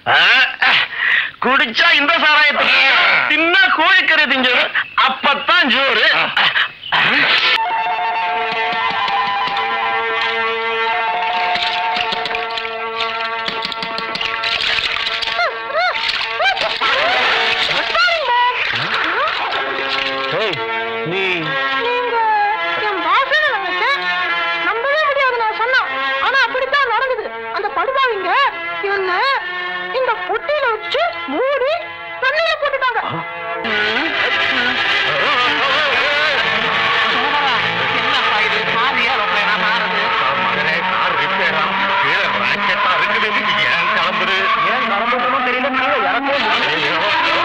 குடிச்சா இந்த சாராயத்துக்கு தின்னா கோழிக்கறி திங்கணும் அப்பத்தான் ஜோறு நீ நீங்க என் பாசன்னு நினைச்சேன் நம்பவே முடியாது நான் சொன்னேன் ஆனா அப்படித்தான் நடந்தது அந்த படுபாவிங்க என்ன இந்த பொட்டியில வச்சு மூடி தண்ணியில போட்டுட்டாங்க மகனே கார் ரிப்பேரா கீழே ராக்கெட்டா இருக்குது ஏன் கிளம்புது ஏன் கிளம்புறதுன்னு தெரியல கீழே இறக்கவும்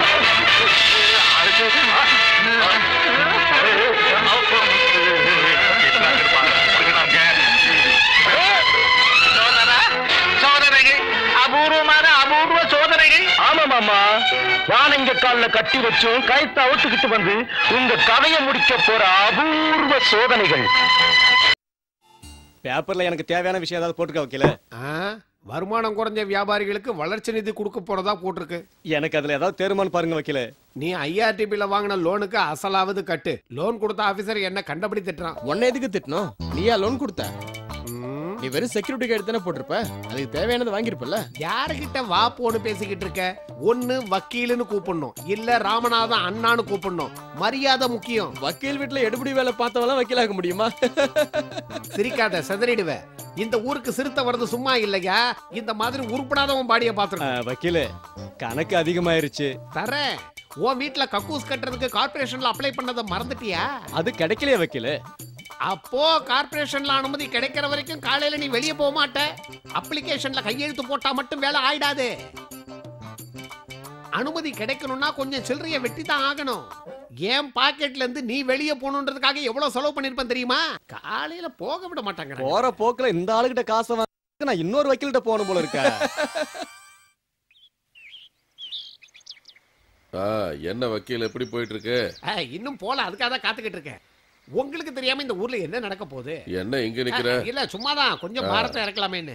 சோதனைகள் அபூர்வமான அபூர்வ சோதனைகள் ஆமா மாமா வானங்க கால்ல கட்டி வச்சும் கயத்தை அவுத்துக்கிட்டு வந்து உங்க கதையை முடிக்க போற அபூர்வ சோதனைகள் பேப்பர்ல எனக்கு தேவையான விஷயம் ஏதாவது போட்டுக்க வைக்கல ஆ, வருமானம் குறைஞ்ச வியாபாரிகளுக்கு வளர்ச்சி நிதி கொடுக்க போறதா போட்டிருக்கு எனக்கு அதுல ஏதாவது தேர்மானம் பாருங்க வைக்கல நீ ஐஆர்டிபில வாங்கின லோனுக்கு அசலாவது கட்டு லோன் கொடுத்த ஆபீசர் என்ன கண்டபடி திட்டுறான் உன்னை எதுக்கு திட்டணும் நீயா லோன் கொடுத்த ம், நீ வெறும் செக்யூரிட்டி கைடு தானே போட்டிருப்ப அதுக்கு தேவையானது வாங்கியிருப்பல யாருகிட்ட வா போன்னு பேசிக்கிட்டு இருக்க ஒண்ணு வக்கீலுன்னு கூப்பிடணும் இல்ல ராமநாதன் அண்ணான்னு கூப்பிடணும் மரியாதை முக்கியம் வக்கீல் வீட்டுல எடுபடி வேலை பார்த்தவெல்லாம் வக்கீலாக்க முடியுமா சிரிக்காத செதறிடுவ இந்த ஊருக்கு சிறுத்தை வர்றது சும்மா இல்லையா இந்த மாதிரி உருப்படாதவன் பாடிய ஆ, பாத்துருக்க வக்கீலு கணக்கு அதிகமாயிருச்சு தரேன் உன் வீட்ல கக்கூஸ் கட்டுறதுக்கு கார்ப்பரேஷன்ல அப்ளை பண்ணதை மறந்துட்டியா அது கிடைக்கலையே வக்கீலு அப்போ கார்ப்பரேஷன்ல அனுமதி கிடைக்கிற வரைக்கும் காலையில நீ வெளியே போக மாட்ட அப்ளிகேஷன்ல கையெழுத்து போட்டா மட்டும் வேலை ஆயிடாது அனுமதி கிடைக்கணும்னா கொஞ்சம் சில்லறைய வெட்டி தான் ஆகணும் என் பாக்கெட்ல இருந்து நீ வெளியே போகணுன்றதுக்காக எவ்வளவு செலவு பண்ணிருப்பேன் தெரியுமா காலையில போக விட மாட்டாங்க போற போக்குல இந்த ஆளுகிட்ட காசை வாங்க நான் இன்னொரு வக்கீல்கிட்ட போகணும் போல இருக்கா ஆ, என்ன வக்கீல் எப்படி போயிட்டு இருக்கு இன்னும் போல அதுக்காக தான் காத்துக்கிட்டு இருக்கேன் உங்களுக்கு தெரியாம இந்த ஊர்ல என்ன நடக்க போகுது என்ன இங்க நிக்கிற அஹ், இல்ல சும்மாதான் கொஞ்சம் பாரத்தை இறக்கலாமேன்னு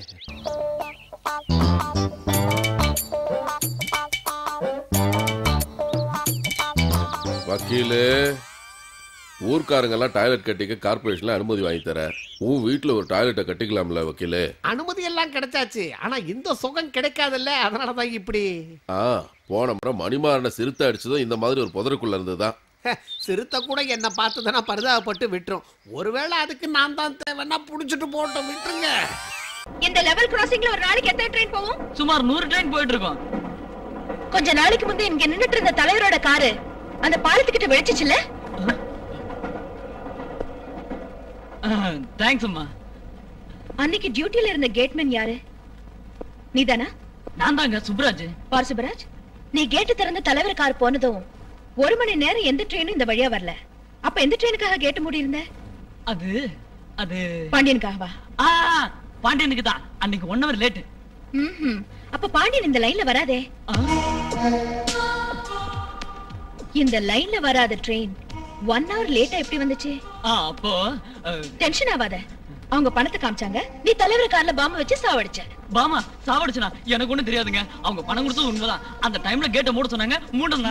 வக்கீலு ஊர்க்காரங்க எல்லாம் டாய்லெட் கட்டிக்க கார்பரேஷன்ல அனுமதி வாங்கி தர உன் வீட்டுல ஒரு டாய்லெட்டை கட்டிக்கலாம்ல வக்கீலு அனுமதி எல்லாம் கிடைச்சாச்சு ஆனா இந்த சுகம் கிடைக்காதுல்ல அதனாலதான் இப்படி ஆ போன முறை மணிமாறனை சிறுத்தை அடிச்சதும் இந்த மாதிரி ஒரு புதருக்குள்ள இருந்துதான் சிறுத்தை கூட என்ன பார்த்துதானா பரிதாபப்பட்டு விட்டுரும் ஒருவேளை அதுக்கு நான் தான் தேவைன்னா புடிச்சிட்டு போட்டோம் விட்டுருங்க இந்த லெவல் கிராசிங்ல ஒரு நாளைக்கு எத்தனை ட்ரெயின் போகும் சுமார் நூறு ட்ரெயின் போயிட்டு இருக்கோம் கொஞ்ச நாளைக்கு முந்தைய இங்க நின்னுட்டு இருந்த தலைவரோட காரு அந்த பாலத்துக்கிட்ட வெடிச்சிச்சுல தேங்க்ஸ் அம்மா அன்னைக்கு டியூட்டில இருந்த கேட்மேன் யாரு நீதானா நான் தாங்க சுப்ராஜ் பார் சுபராஜ் நீ கேட்டு திறந்த தலைவர் கார் போனதும் ஒரு மணி நேரம் எந்த ட்ரெயினும் இந்த வழியா வரல அப்ப எந்த ட்ரெயினுக்காக கேட்டு மூடி இருந்த அது அது பாண்டியனுக்காகவா ஆ பாண்டியனுக்கு தான் அன்னைக்கு ஒன் ஹவர் லேட்டு ம்ஹும். அப்ப பாண்டியன் இந்த லைன்ல வராதே இந்த லைன்ல வராத ட்ரெயின் ஒன் ஹவர் லேட்டா எப்படி வந்துச்சு அப்போ அஹ், டென்ஷன் ஆகாத அவங்க பணத்தை காமிச்சாங்க நீ தலைவர் கார்ல பாம்பு வச்சு சாவடிச்ச பாமா சாவடிச்சுனா எனக்கு ஒண்ணும் தெரியாதுங்க அவங்க பணம் கொடுத்தது உண்மைதான் அந்த டைம்ல கேட்டை மூட சொன்னாங்க மூடனா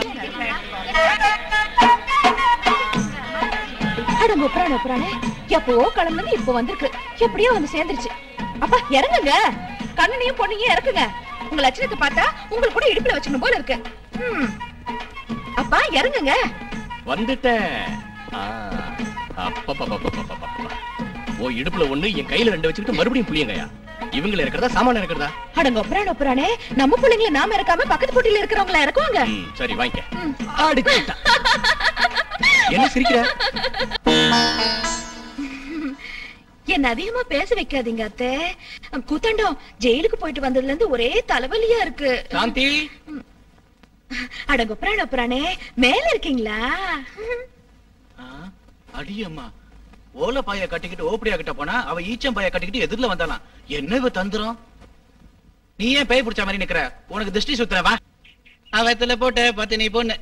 அட முப்பரான முப்பரானே எப்போ கிளம்புனது இப்ப வந்திருக்கு எப்படியோ வந்து சேர்ந்துருச்சு அப்பா இறங்குங்க கண்ணனையும் பொண்ணையும் இறக்குங்க உங்க லட்சணத்தை பார்த்தா உங்களுக்கு கூட இடுப்புல வச்சுக்கணும் போல இருக்கு ம். அப்பா இறங்குங்க வந்துட்டேன் ஆ, அப்பப்பப்பப்பப்பப்பப்பப்ப. ஓ இடுப்புல ஒண்ணு என் கையில ரெண்டு வச்சுக்கிட்டு மறுபடியும் புளியங்கயா இவங்கள இருக்கிறதா சாமான இருக்கிறதா அடங்க ஒப்பரான ஒப்பரானே நம்ம பிள்ளைங்கள நாம இறக்காம பக்கத்து போட்டியில இருக்கிறவங்கள இறக்குவாங்க ம், சரி வாங்கிக்க ம். அடிச்சுட்டா. என்ன சிரிக்கிற என்ன அதிகமா பேச வைக்காதீங்க அத்தை கூத்தண்டம் ஜெயிலுக்கு போயிட்டு வந்ததுல இருந்து ஒரே தலைவலியா இருக்கு சாந்தி அடங்க ஒப்பரான ஒப்பரானே மேல இருக்கீங்களா ஆ, அடியம்மா ஓலை பாய கட்டிக்கிட்டு ஓப்படியா கிட்ட போனா அவ ஈச்சம் பாய கட்டிக்கிட்டு எதிரில வந்தாலாம் என்ன இவ தந்துரும் நீ ஏன் பேய் பிடிச்ச மாதிரி நிக்கிற உனக்கு திருஷ்டி சுத்துற வா அவத்துல போட்டு பத்து நீ பொண்ணு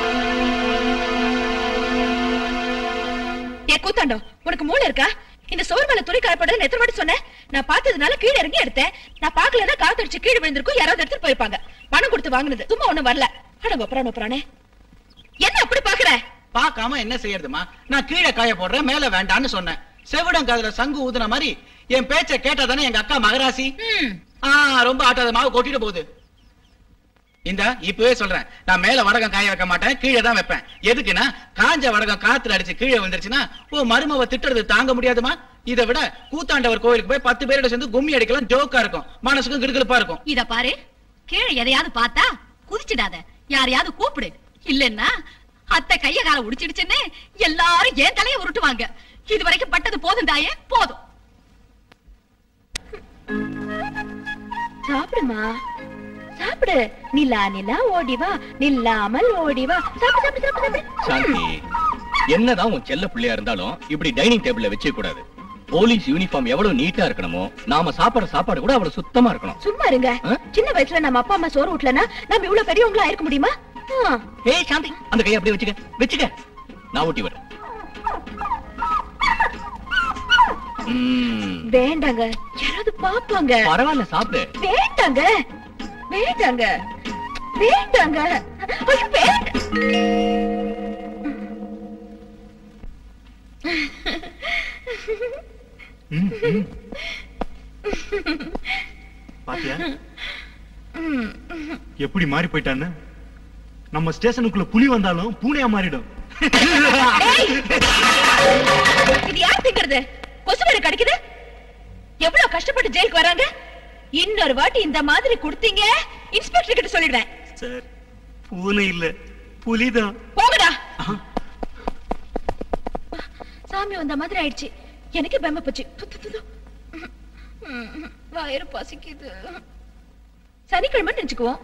ஏ கூத்தாண்டம் உனக்கு மூளை இருக்கா இந்த சோறு மேல துணி காயப்படுதுன்னு எத்தனை வாட்டி சொன்னேன் நான் பார்த்ததுனால கீழே இறங்கி எடுத்தேன் நான் பார்க்கலன்னா காத்தடிச்சு கீழே விழுந்திருக்கும் யாராவது எடுத்துட்டு போயிருப்பாங்க பணம் கொடுத்து வாங்குனது சும்மா ஒண்ணும் வரல அட கொப்பரான புறானே என்ன அப்படி பாக்குற பார்க்காம என்ன செய்யறதுமா நான் கீழே காய போடுறேன் மேல வேண்டான்னு சொன்னேன் செவிடம் காதுல சங்கு ஊதுன மாதிரி என் பேச்ச கேட்டா தானே எங்க அக்கா மகராசி ம், ஆ ரொம்ப ஆட்டாத மாவு கொட்டிட்டு போகுது இந்த இப்பவே சொல்றேன் நான் மேல வடகம் காய வைக்க மாட்டேன் கீழே தான் வைப்பேன் எதுக்குன்னா காஞ்ச வடகம் காத்துல அடிச்சு கீழே வந்துருச்சுன்னா ஓ மருமவ திட்டுறது தாங்க முடியாதுமா இதை விட கூத்தாண்டவர் கோயிலுக்கு போய் பத்து பேரோட சேர்ந்து கும்மி அடிக்கலாம் ஜோக்கா இருக்கும் மனசுக்கும் கிடுகிடுப்பா இருக்கும் இத பாரு கீழே எதையாவது பார்த்தா குதிச்சிடாத யாரையாவது கூப்பிடு இல்லன்னா அத்தை கைய கால உடிச்சிடுச்சுன்னு எல்லாரும் என் தலைய உருட்டுவாங்க இது வரைக்கும் பட்டது போதும் தாயே போதும் சாப்பிடுமா சாப்பிடு நிலா நிலா ஓடிவா நில்லாமல் ஓடிவா சாப்பிடு சாப்பிடு சாப்பிடு சாப்பிடு சாந்தி என்னதான் உன் செல்ல பிள்ளையா இருந்தாலும் இப்படி டைனிங் டேபிள்ல வச்சுக்க கூடாது போலீஸ் யூனிஃபார்ம் எவ்வளவு நீட்டா இருக்கணுமோ நாம சாப்பாடு சாப்பாடு கூட அவ்வளவு சுத்தமா இருக்கணும் சும்மா இருங்க ஆ? சின்ன வயசுல நம்ம அப்பா அம்மா சோறு ஊட்டலனா நம்ம இவ்வளவு பெரியவங்களா இருக்க முடியுமா ஆ. ஏய் சாந்தி அந்த கையை அப்படியே வச்சுக்க வச்சுக்க நான் ஊட்டி வரேன் ம், வேண்டாங்க யாராவது பாப்பாங்க பரவாயில்ல சாப்பிடு வேண்டாங்க வேண்டாங்க வேண்டாங்க ஐயோ, வேண்டாம். பாத்தியா எப்படி மாறி போயிட்டான்னு நம்ம ஸ்டேஷனுக்குள்ள புலி வந்தாலும் பூனையா மாறிடும் ஏய்! இது யார் திங்கிறது கொசு வேறு கடிக்குது எவ்வளவு கஷ்டப்பட்டு ஜெயிலுக்கு வராங்க இன்னொரு வாட்டி இந்த மாதிரி கொடுத்தீங்க இன்ஸ்பெக்டர் கிட்ட சொல்லிடுவேன் சார் பூனை இல்ல புலிதான் போங்கடா சாமி வந்த மாதிரி ஆயிடுச்சு எனக்கு பெம்ம போச்சு து, து, து, து. ம், வயிறு பசிக்குது சனிக்கிழமை நினைச்சுக்குவோம்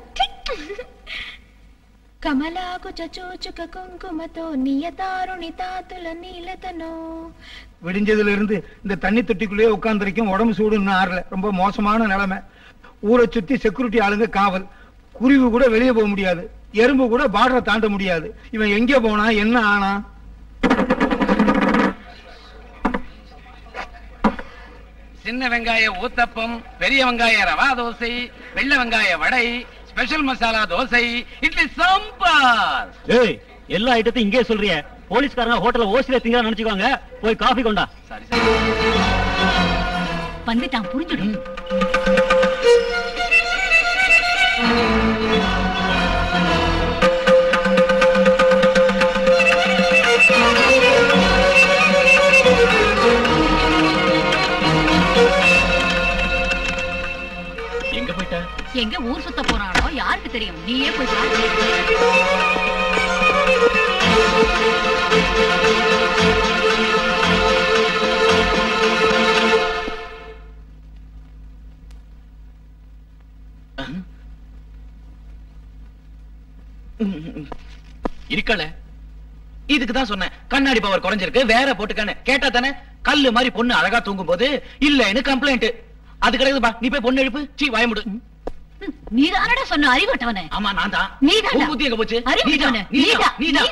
కమలాకు చచూచుక కుంకుమతో నియతారుణి తాతుల నీలతనో விடிஞ்சதுல இருந்து இந்த தண்ணி தொட்டிக்குள்ளேயே உட்கார்ந்திருக்கும் உடம்பு சூடு இன்னும் ஆறல ரொம்ப மோசமான நிலைமை ஊரை சுத்தி செக்யூரிட்டி ஆளுங்க காவல் குருவி கூட வெளியே போக முடியாது எறும்பு கூட பார்டரை தாண்ட முடியாது இவன் எங்க போனா என்ன ஆனா சின்ன வெங்காய ஊத்தப்பம் பெரிய வெங்காய ரவா தோசை வெள்ளை வெங்காய வடை ஸ்பெஷல் மசாலா தோசை இட்லி சாம்பார் ஏய் எல்லா ஐட்டத்தையும் இங்கே சொல்றிய போலீஸ்காரங்க ஹோட்டல்ல ஓசில திங்க நினைச்சுக்கோங்க போய் காஃபி கொண்டா சரி சரி வந்துட்டான் புரிஞ்சுடும் எங்க போயிட்ட எங்க ஊர் சுத்த போறானோ யாருக்கு தெரியும் நீயே போய் பாரு இருக்கல இதுக்கு தான் சொன்னேன் கண்ணாடி பவர் குறைஞ்சிருக்கு வேற போட்டுக்கானே கேட்டா தானே கல்லு மாதிரி பொண்ணு அழகா தூங்கும் போது இல்லன்னு கம்ப்ளைண்ட் அது கிடையாது பா நீ போய் பொண்ணு எழுப்பு சீ வாயமுடு நீதானடா சொன்ன அறிவட்டவனே ஆமா நான் தான் நீதான்டா. உன் புத்தி எங்க போச்சு அறிவிட்டவனே, நீதான், நீதான், நீதான்.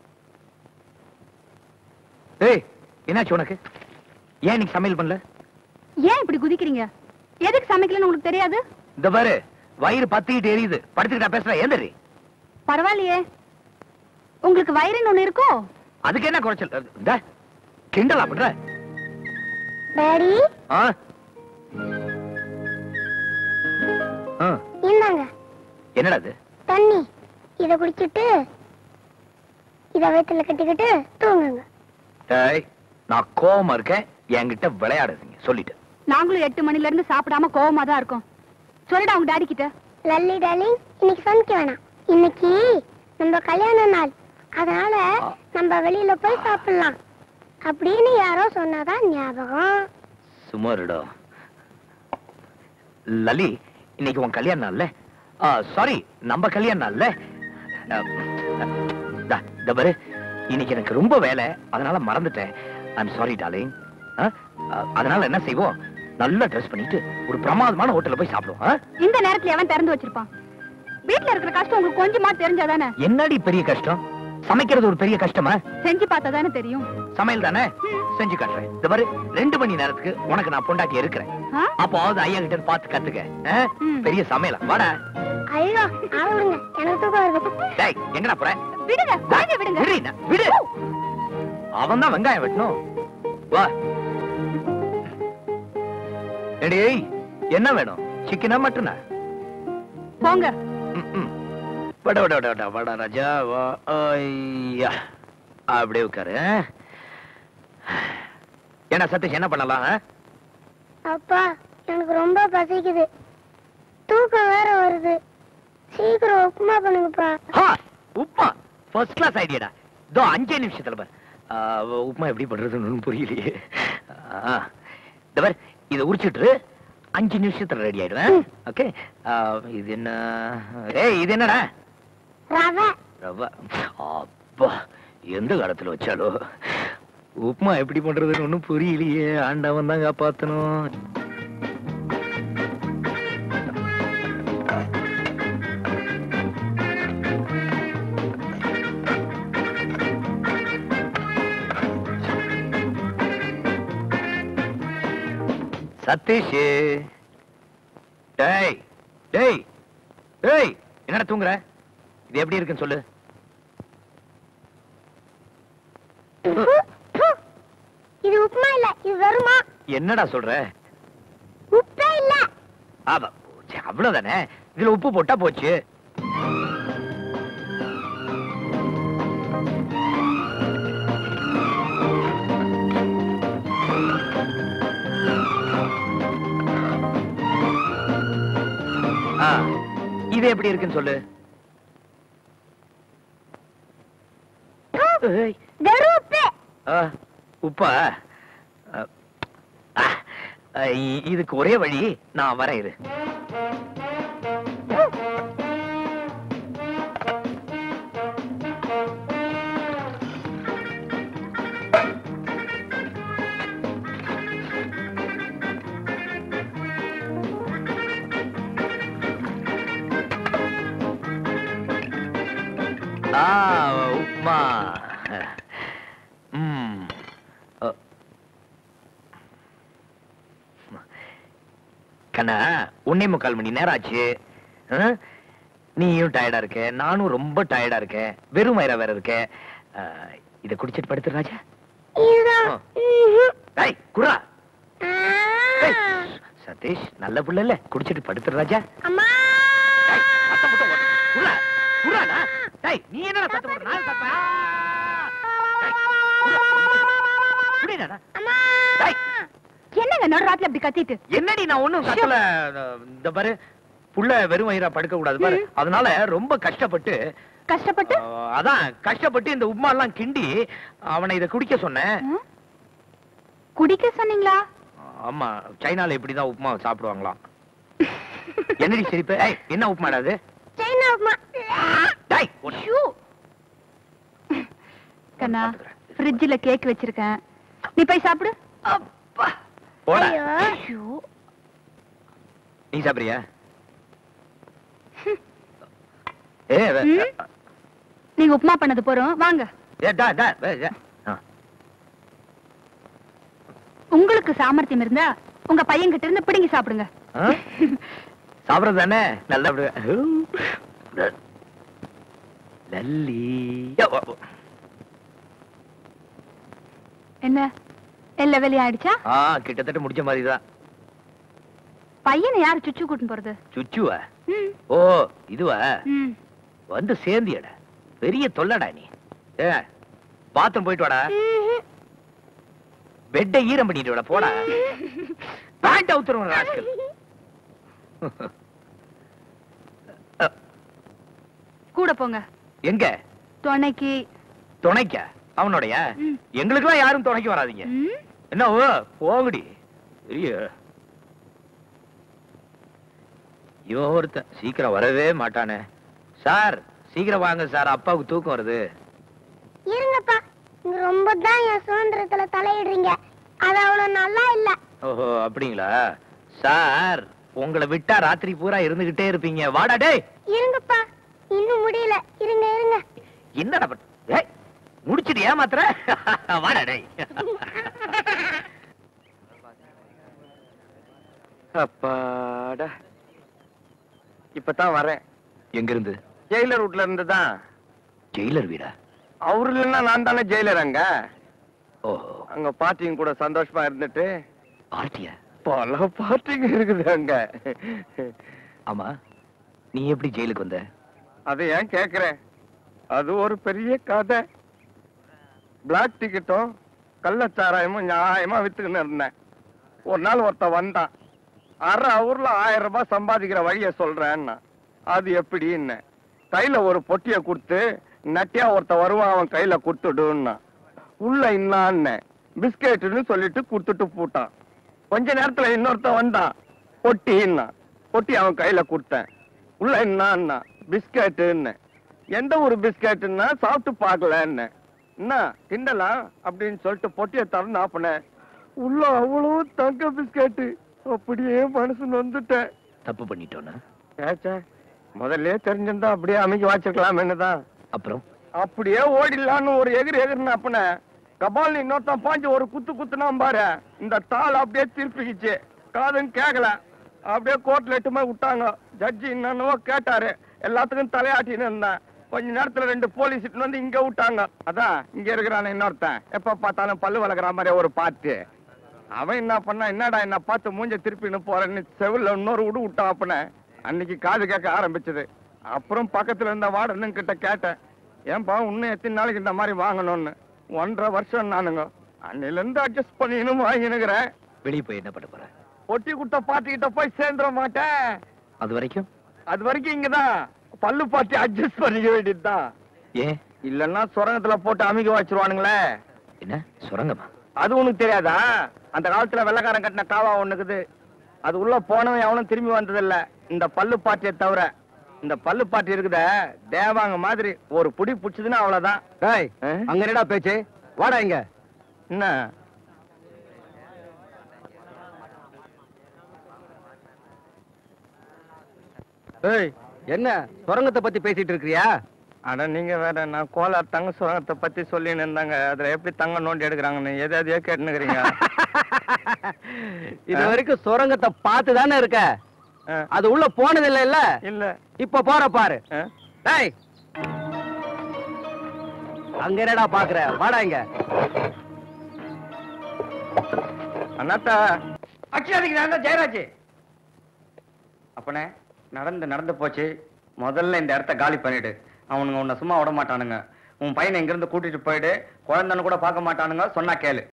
ஏய் என்னாச்சு உனக்கு ஏன் இன்னைக்கு சமையல் பண்ணல ஏன் இப்படி குதிக்கிறீங்க எதுக்கு சமைக்கலன்னு உங்களுக்கு தெரியாது இந்த பாரு வயிறு பத்திக்கிட்டு எரியுது படுத்துக்கிட்டா பேசுற ஏந்தரி பரவாயில்லையே உங்களுக்கு வயிறுன்னு ஒண்ணு இருக்கோ அதுக்கு என்ன குறைச்சல் இந்த கிண்டலா பண்ற டாடி ஆ ஆ, இந்தாங்க என்னடா இது தண்ணி இத குடிச்சிட்டு இத வயித்துல கட்டிக்கிட்டு தூங்குங்க ஏய் நான் கோவமா இருக்கேன் என்கிட்ட விளையாடாதீங்க சொல்லிட்டேன் நாங்களும் எட்டு மணில இருந்து சாப்பிடாம கோவமா தான் இருக்கோம் சொல்லிடா உங்க டாடி கிட்ட லல்லி டார்லிங் இன்னைக்கு சமைக்க வேணாம் இன்னைக்கு நம்ம கல்யாண நாள் அதனால நம்ம வெளியில போய் சாப்பிடலாம் அப்படின்னு யாரோ சொன்னாதான் ஞாபகம் சுமாருடா லலி இன்னைக்கு உன் கல்யாண நாள்ல சாரி நம்ம கல்யாண நாள்ல ஆ, தா, இந்த பாரு இன்னைக்கு எனக்கு ரொம்ப வேலை அதனால மறந்துட்டேன் ஐம் சாரி டார்லிங் அதனால என்ன செய்வோம் நல்லா ட்ரெஸ் பண்ணிட்டு ஒரு பிரமாதமான ஹோட்டல்ல போய் சாப்பிடுவோம் ஆ? இந்த நேரத்துல எவன் திறந்து வச்சிருப்பான் வீட்ல இருக்கிற கஷ்டம் உங்களுக்கு கொஞ்சமா தெரிஞ்சாதானே என்னடி பெரிய கஷ்டம் சமைக்கிறது ஒரு பெரிய கஷ்டமா செஞ்சு பார்த்தா தானே தெரியும் சமையல் தானே செஞ்சு காட்டுறேன் இந்த மாதிரி ரெண்டு மணி நேரத்துக்கு உனக்கு நான் பொண்டாட்டி இருக்கிறேன் ஆ? அப்போது ஐயா கிட்ட இருந்து பார்த்து கத்துக்க ஆ? பெரிய சமையல வாடா ஐயோ ஆள விடுங்க எனக்கு தூக்கம் வருது டேய் எங்கடா போற விடுங்க குழந்தை விடுங்க விடு என்ன, விடு அவன் தான் வெங்காயம் வெட்டணும் வா எடி என்ன வேணும் சிக்கனா மட்டனா போங்க வட வட வட வட வட ராஜா வா ஐயா அப்படியே உட்காரு ஆ? என்ன சதீஷ் என்ன பண்ணலாம் ஆ? அப்பா எனக்கு ரொம்ப பசிக்குது தூக்கம் வேற வருது சீக்கிரம் உப்புமா பண்ணுங்கப்பா ஹா, உப்மா ஃபர்ஸ்ட் கிளாஸ் ஐடியாடா இதோ அஞ்சே நிமிஷத்துல பார் ஆ, உப்மா எப்படி பண்றதுன்னு ஒண்ணும் புரியலையே ஆ, இந்த பார் இதை உரிச்சிட்டு அஞ்சு நிமிஷத்துல ரெடி ஆயிடுவேன் ஓகே இது என்ன ஏய் இது என்னடா ரவை ரவா அப்பா எந்த காலத்துல வச்சாலோ உப்மா எப்படி பண்றதுன்னு ஒண்ணும் புரியலையே ஆண்டவன் தான் காப்பாத்தணும் சதீஷ் டேய் டேய் டேய் என்னடா தூங்குற இது எப்படி இருக்குன்னு சொல்லு இது உப்புமா இல்ல இது வருமா என்னடா சொல்ற உப்பே இல்ல ஆமா சே, அவ்வளவுதானே இதுல உப்பு போட்டா போச்சு ஆ, இது எப்படி இருக்குன்னு சொல்லு ஏய், வெறும் உப்பு ஆ, உப்பா ஆ, ஆ, இ- இதுக்கு ஒரே வழி நான் வரேன் இரு ஆ உப்மா ம் அ. கண்ணா ஒன்னே முக்கால் மணி நேரம் ஆச்சு ஆ? நீயும் டயர்டா இருக்க நானும் ரொம்ப டயர்டா இருக்கேன் வெறும் வயிறா வேற இருக்க ஆ, இத குடிச்சிட்டு படுத்து ராஜா இதுதான் டேய் குரா டேய், சதீஷ் நல்ல புள்ள இல்ல குடிச்சிட்டு படுத்து ராஜா அம்மா டேய், சத்தம் போட்டு ஓடு. குர்ரா, குர்ராடா. டேய், நீ என்னடா சத்தம் போடுற? நான் சத்தம். டேய், குர்ரா, குடிடாடா. டேய், என்னங்க நடுராத்துல அப்படி கத்திட்டு என்னடி நான் ஒண்ணும் கத்தல இந்த பாரு புள்ள வெறும் வயிறா படுக்க கூடாது பாரு அதனால ரொம்ப கஷ்டப்பட்டு கஷ்டப்பட்டு ஆ, அதான் கஷ்டப்பட்டு இந்த உப்மா எல்லாம் கிண்டி அவனை இத குடிக்க சொன்னேன் குடிக்க சொன்னீங்களா ஆமா சைனால இப்படிதான் உப்புமா சாப்பிடுவாங்களாம் என்னடி சிரிப்பு ஏய், என்ன உப்புமாடா அது சைனா உப்புமா டேய், உன்னை- கண்ணா ஃப்ரிட்ஜ்ல கேக் வச்சிருக்கேன் நீ போய் சாப்பிடு போடா ஐயோ நீ சாப்பிடுறியா ஏ வே- ம்? நீங்க உப்புமா பண்ணது போறோம் வாங்க ஏ, டா, டா, வே, ஏ. ஆ. உங்களுக்கு சாமர்த்தியம் இருந்தா உங்க பையன் கிட்ட இருந்து பிடிங்கி சாப்பிடுங்க ஆ? சாப்பிடுறது தானே நல்லா சாப்பிடுவேன். லல்லி யோ, ஓ, ஓ. என்ன எல்லா வேலையும் ஆயிடுச்சா ஆ கிட்டத்தட்ட முடிச்ச மாதிரி தான் பையனை யாரு சுச்சு கூட்டின்னு போறது சுச்சுவா ம், ஓ இதுவா ம். வந்து சேர்ந்தியடா பெரிய தொல்லடா நீ ஏ பாத்ரூம் போயிட்டு வாடா பெட்டை ஈரம் பண்ணிட்டு வாடா போடா பேண்ட் அவுத்துருவோம் ராஸ்கல் கூட போங்க எங்க துணைக்கு துணைக்க அவனுடைய எங்களுக்கெல்லாம் யாரும் துணைக்கு வராதீங்க ம், என்ன ஓ போகுடி பெரிய இவன் ஒருத்தன் சீக்கிரம் வரவே மாட்டானே சார் சீக்கிரம் வாங்க சார் அப்பாவுக்கு தூக்கம் வருது இருங்கப்பா நீங்க ரொம்ப தான் என் சுதந்திரத்துல தலையிடுறீங்க அது அவ்வளவு நல்லா இல்ல ஓஹோ அப்படிங்களா சார் உங்களை விட்டா ராத்திரி பூரா இருந்துகிட்டே இருப்பீங்க வாடா டேய் இருங்கப்பா இன்னும் முடியல இருங்க இருங்க என்னடா பண்- ஏய் முடிச்சிட்டு ஏமாத்துற வாடா டேய் அப்பாடா இப்பதான் வரேன் எங்க இருந்து ஜெயிலர் வீட்ல இருந்து தான் ஜெயிலர் வீடா அவரு இல்லைன்னா நான் தானே ஜெயிலர் அங்க ஓஹோ அங்க பார்ட்டியும் கூட சந்தோஷமா இருந்துட்டு பார்ட்டியா பல பார்ட்டிங்க இருக்குது அங்க ஆமா நீ எப்படி ஜெயிலுக்கு வந்த அதை ஏன் கேக்குறேன் அது ஒரு பெரிய கதை பிளாக் டிக்கெட்டும் கள்ளச்சாராயமும் நியாயமா வித்துக்கின்னு இருந்தேன் ஒரு நாள் ஒருத்தன் வந்தான் அரை ஊர்ல ஆயிரம் ரூபாய் சம்பாதிக்கிற வழிய சொல்றேன்னா அது எப்படின்னு கையில ஒரு பொட்டிய கொடுத்து நட்டியா ஒருத்தன் வருவான் அவன் கையில கொடுத்துடுன்னா உள்ள இன்னான்னு பிஸ்கெட்டுன்னு சொல்லிட்டு கொடுத்துட்டு போட்டான் கொஞ்ச நேரத்துல இன்னொருத்தன் வந்தான் பொட்டின்னா பொட்டி அவன் கையில கொடுத்தேன் உள்ள என்னான்னா பிஸ்கெட்டுன்னு எந்த ஒரு பிஸ்கெட்டுன்னா சாப்பிட்டு பார்க்கலன்னு என்ன கிண்டலா அப்படின்னு சொல்லிட்டு பொட்டியை திறந்து ஆப்பினேன் உள்ள அவ்வளவு தங்க பிஸ்கெட்டு அப்படியே மனசு நொந்துட்டேன் தப்பு பண்ணிட்டோன்னா ஏச்சே முதல்ல தெரிஞ்சிருந்தா அப்படியே அமைக்க வச்சிருக்கலாம் தான் அப்புறம் அப்படியே ஓடிடலான்னு ஒரு எகிரி எகிரின அப்பன கபால் இன்னொருத்தன் பாஞ்சு ஒரு குத்து குத்துனா பாரு இந்த தாள் அப்படியே திருப்பிக்கிச்சு காதும் கேட்கல அப்படியே கோர்ட்ல எட்டு போய் விட்டாங்க ஜட்ஜி என்னன்னவோ கேட்டாரு எல்லாத்துக்கும் தலையாட்டின்னு இருந்தேன் கொஞ்ச நேரத்துல ரெண்டு போலீஸ் இட்டுன்னு வந்து இங்க விட்டாங்க அதான் இங்க இருக்கிறான இன்னொருத்தன் எப்ப பார்த்தாலும் பல்லு வளர்க்குற மாதிரி ஒரு பாட்டு அவன் என்ன பண்ணா என்னடா என்ன பார்த்து மூஞ்ச திருப்பின்னு போறேன்னு செவில்ல இன்னொரு விடு விட்டான் அப்பன அன்னைக்கு காது கேட்க ஆரம்பிச்சது அப்புறம் பக்கத்துல இருந்த வார்டனும் கிட்ட கேட்டேன் ஏன்பா இன்னும் எத்தனை நாளைக்கு இந்த மாதிரி வாங்கணும்னு ஒன்றரை வருஷம் நானுங்க அன்னையில இருந்து அட்ஜஸ்ட் பண்ணின்னு வாங்கினுக்கிறேன் வெளியே போய் என்ன பண்ண போற பொட்டி குட்ட பாட்டிக்கிட்ட போய் சேர்ந்துட மாட்டேன் அது வரைக்கும் அது வரைக்கும் இங்கதான் பல்லு பாட்டி அட்ஜஸ்ட் பண்ணிக்க வேண்டியதுதான் ஏன் இல்லன்னா சுரங்கத்துல போட்டு அமைக்க வச்சிருவானுங்களே என்ன சுரங்கமா அது உனக்கு தெரியாதா அந்த காலத்துல வெள்ளக்காரன் கட்டின காவா ஒண்ணுக்குது அது உள்ள போனவன் எவனும் திரும்பி வந்ததில்ல இந்த பல்லு பாட்டியை தவிர இந்த பல்லு பாட்டி இருக்குத தேவாங்க மாதிரி ஒரு புடி புடிச்சதுன்னா அவ்வளவுதான் டேய் அங்க என்னடா பேச்சு வாடா இங்க என்ன ஏய் என்ன சுரங்கத்தை பத்தி பேசிட்டு இருக்கிறியா அட நீங்க வேற நான் கோலார் தங்க சுரங்கத்தை பத்தி சொல்லின்னு இருந்தாங்க அதுல எப்படி தங்க நோண்டி எடுக்கிறாங்கன்னு எதை எதையோ கேட்டுனுக்குறீங்க இது வரைக்கும் சுரங்கத்தை பார்த்து தானே இருக்க அது உள்ள போனது இல்ல இல்ல இல்ல இப்ப போற பாரு டேய் அங்க என்னடா பாக்குற வாடா இங்க அண்ணாத்தா அக்ஷயாதிக்கு நான் தான் ஜெயராஜ் அப்பனே நடந்து நடந்து போச்சு முதல்ல இந்த இடத்த காலி பண்ணிடு அவனுங்க உன்னை சும்மா விட மாட்டானுங்க உன் பையனை இங்கிருந்து கூட்டிட்டு போயிடு குழந்தைன்னு கூட பார்க்க மாட்டானுங்க சொன்னா கேளு